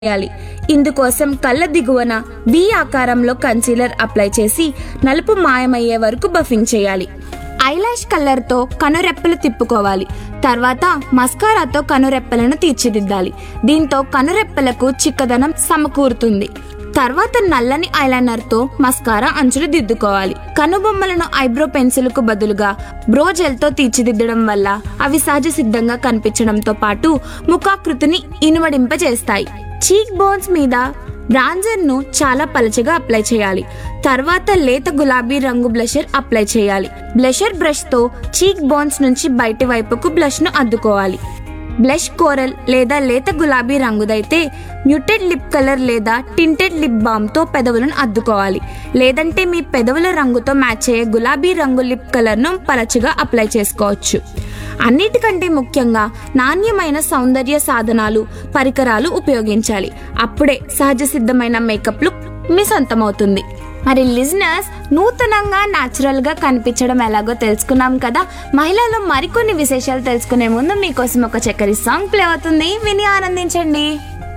చేయాలి ఇందుకోసం కళ్ళ దిగువన వి ఆకారంలో కన్సీలర్ అప్లై చేసి నలుపు మాయమయ్యే వరకు బఫింగ్ చేయాలి ఐలాష్ కలర్తో కనురెప్పలు తిప్పుకోవాలి తర్వాత మస్కారాతో కనురెప్పలను తీర్చిదిద్దాలి దీంతో కనురెప్పలకు చిక్కదనం సమకూరుతుంది తర్వాత నల్లని ఐలైనర్తో మస్కారా అంచులు దిద్దుకోవాలి కనుబొమ్మలను ఐబ్రో పెన్సిల్కు బదులుగా బ్రో జెల్తో తీర్చిదిద్దడం వల్ల అవి సహజ సిద్ధంగా కనిపించడంతో పాటు ముఖాకృతిని ఇనుమడింపజేస్తాయి చీక్ బోన్స్ మీద బ్రాంజర్ ను చాలా పలచగా అప్లై చేయాలి తర్వాత లేత గులాబీ రంగు బ్లషర్ అప్లై చేయాలి బ్లషర్ బ్రష్ తో చీక్ బోన్స్ నుంచి బయటి వైపుకు బ్లష్ ను అద్దుకోవాలి బ్లష్ కోరల్ లేదా లేత గులాబీ రంగుదైతే మ్యూటెడ్ లిప్ కలర్ లేదా టింటెడ్ లిప్ బామ్ తో పెదవులను అద్దుకోవాలి లేదంటే మీ పెదవుల రంగుతో మ్యాచ్ అయ్యే గులాబీ రంగు లిప్ కలర్ ను పలచగా అప్లై చేసుకోవచ్చు అన్నిటికంటే ముఖ్యంగా నాణ్యమైన సౌందర్య సాధనాలు పరికరాలు ఉపయోగించాలి అప్పుడే సహజ సిద్ధమైన మేకప్ లుక్ మీ సొంతమవుతుంది మరి లిజినర్స్ నూతనంగా న్యాచురల్ గా కనిపించడం ఎలాగో తెలుసుకున్నాం కదా మహిళల్లో మరికొన్ని విశేషాలు తెలుసుకునే ముందు మీకోసం ఒక చక్కరి సాంగ్ ప్లే అవుతుంది విని ఆనందించండి